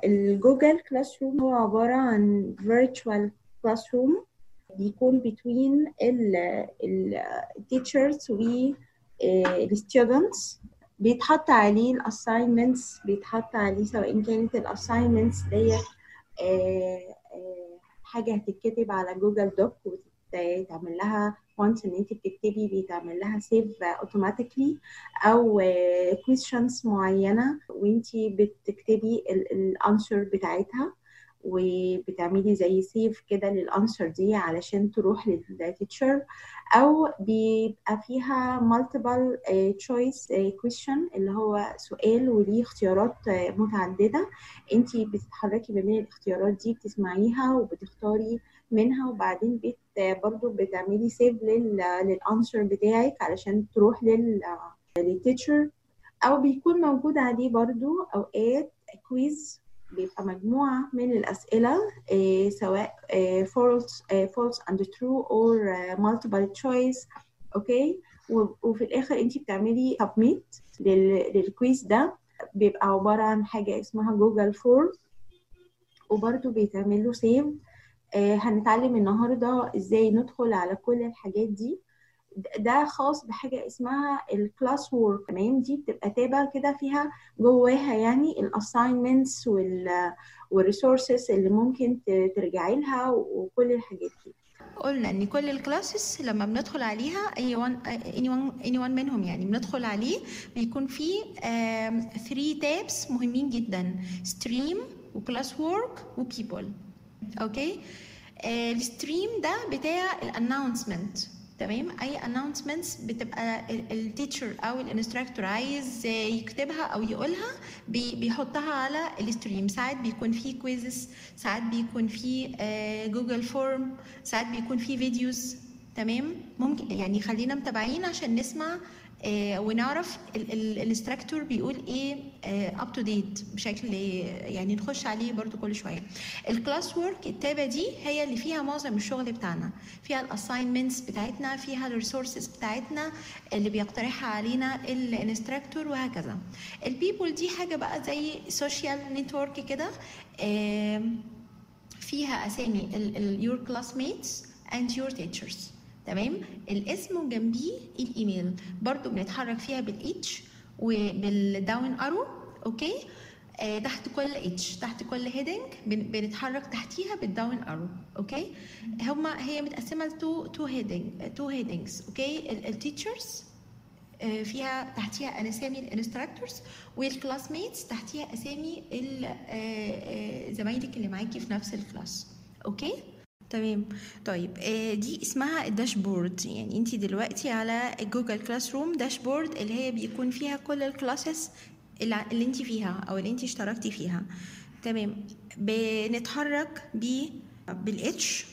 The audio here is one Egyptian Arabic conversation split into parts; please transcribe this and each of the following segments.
الجوجل كلاس روم هو عبارة عن virtual classroom بيكون between ال ال teachers و ال students بيتحط عليه ال assignments بيتحط عليه سواء كانت ال assignments ديت آه، آه، حاجة هتتكتب على جوجل دوك وتتعمل لها once ان انت بتكتبي بيتعمل لها save automatically او آه، questions معينة وانت بتكتبي الانسر بتاعتها وبتعملي زي سيف كده للانسر دي علشان تروح للتيتشر او بيبقى فيها multiple آه، choice آه، question اللي هو سؤال وليه اختيارات آه، متعدده انت بتتحركي ما بين الاختيارات دي بتسمعيها وبتختاري منها وبعدين بت برضو بتعملي سيف للانسر بتاعك علشان تروح لل للتيتشر او بيكون موجود عليه برضو اوقات كويز بيبقى مجموعة من الأسئلة آه، سواء آه، false آه، false and true or آه، multiple choice اوكي و- وفي الآخر انت بتعملي submit لل- للكويز ده بيبقى عبارة عن حاجة اسمها جوجل فورم وبرده بيتعمل له سيف هنتعلم النهارده ازاي ندخل على كل الحاجات دي ده خاص بحاجة اسمها الكلاس وورك تمام دي بتبقى تابة كده فيها جواها يعني الاساينمنتس والريسورسز اللي ممكن ت- ترجعي لها وكل الحاجات دي قلنا ان كل الكلاسز لما بندخل عليها اي وان اني وان اني وان منهم يعني بندخل عليه بيكون فيه 3 تابس مهمين جدا ستريم وكلاس وورك وبيبل اوكي الستريم ده بتاع الانونسمنت تمام اي انونسمنتس بتبقى التيتشر او الانستراكتور عايز يكتبها او يقولها بي- بيحطها على الستريم ساعات بيكون فيه كويزز ساعات بيكون فيه جوجل فورم ساعات بيكون فيه فيديوز تمام ممكن يعني خلينا متابعين عشان نسمع آه، ونعرف الانستراكتور بيقول ايه اب تو ديت بشكل يعني نخش عليه برضو كل شويه الكلاس وورك التابه دي هي اللي فيها معظم الشغل بتاعنا فيها الاساينمنتس بتاعتنا فيها الريسورسز بتاعتنا اللي بيقترحها علينا الانستراكتور وهكذا البيبول دي حاجه بقى زي سوشيال نتورك كده آم، فيها اسامي اليور كلاسميتس اند يور تيتشرز تمام الاسم وجنبيه الايميل برضو بنتحرك فيها بالاتش وبالداون ارو اوكي آه تحت كل اتش تحت كل هيدنج بنتحرك تحتيها بالداون ارو اوكي هما هي متقسمه لتو تو هيدنج تو هيدنجز اوكي التيتشرز فيها تحتيها اسامي الانستراكتورز والكلاسميتس تحتيها اسامي ال- آه، آه، زمايلك اللي معاكي في نفس الكلاس اوكي تمام طيب آه، دي اسمها الداشبورد يعني انت دلوقتي على جوجل كلاس روم داشبورد اللي هي بيكون فيها كل الكلاسز اللي اللي انت فيها او اللي انت اشتركتي فيها تمام بنتحرك ب بالاتش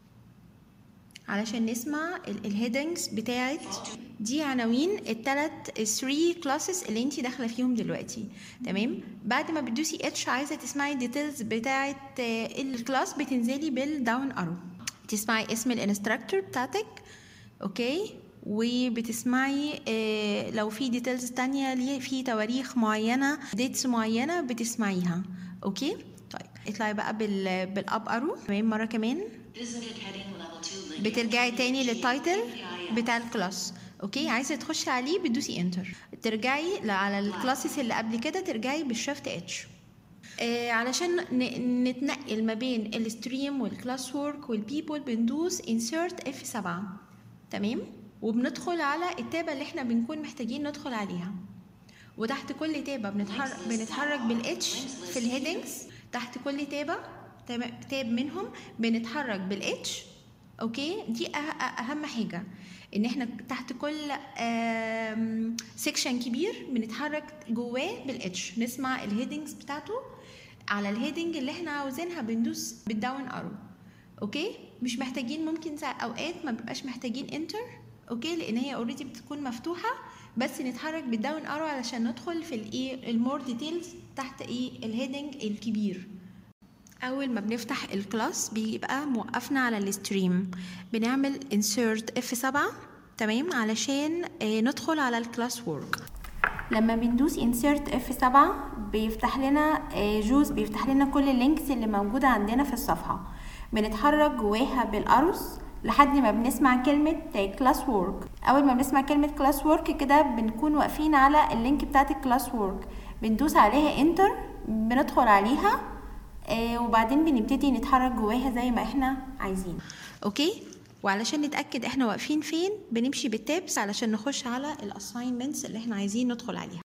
علشان نسمع الهيدنجز بتاعت دي عناوين التلات 3 كلاسز اللي انت داخله فيهم دلوقتي تمام بعد ما بتدوسي اتش عايزه تسمعي الديتيلز بتاعت آه، الكلاس بتنزلي بالداون ارو تسمعي اسم الانستراكتور بتاعتك اوكي وبتسمعي آه، لو في ديتيلز تانية ليه في تواريخ معينة ديتس معينة بتسمعيها اوكي طيب اطلعي بقى بال بالاب ارو تمام مرة كمان Visited heading level 2 link. بترجعي تاني للتايتل بتاع الكلاس اوكي عايزه تخشي عليه بتدوسي انتر ترجعي ل- على الكلاسز اللي قبل كده ترجعي بالشفت اتش آه علشان ن- نتنقل ما بين الستريم والكلاس وورك والبيبول بندوس insert F7 تمام وبندخل على التابة اللي احنا بنكون محتاجين ندخل عليها وتحت كل تابة بنتحرك بنتحرك بالاتش في الهيدنجز تحت كل تابة تاب تاب منهم بنتحرك بالاتش اوكي دي أه- أه- اهم حاجة ان احنا تحت كل سيكشن كبير بنتحرك جواه بالاتش نسمع الهيدنجز بتاعته على الهيدنج اللي احنا عاوزينها بندوس بالداون ارو اوكي مش محتاجين ممكن ساعة اوقات ما بيبقاش محتاجين انتر اوكي لان هي اوريدي بتكون مفتوحه بس نتحرك بالداون ارو علشان ندخل في الايه المور ديتيلز تحت ايه الهيدنج الكبير اول ما بنفتح الكلاس بيبقى موقفنا على الستريم بنعمل insert F7 تمام علشان آه، ندخل على الكلاس وورك لما بندوس insert F7 بيفتح لنا آه، جوز بيفتح لنا كل اللينكس اللي موجودة عندنا في الصفحة بنتحرك جواها بالأرز لحد ما بنسمع كلمة كلاس وورك أول ما بنسمع كلمة كلاس وورك كده بنكون واقفين على اللينك بتاعت الكلاس وورك بندوس عليها انتر بندخل عليها آه، وبعدين بنبتدي نتحرك جواها زي ما احنا عايزين اوكي وعلشان نتأكد احنا واقفين فين بنمشي بالتابس علشان نخش على الاساينمنتس اللي احنا عايزين ندخل عليها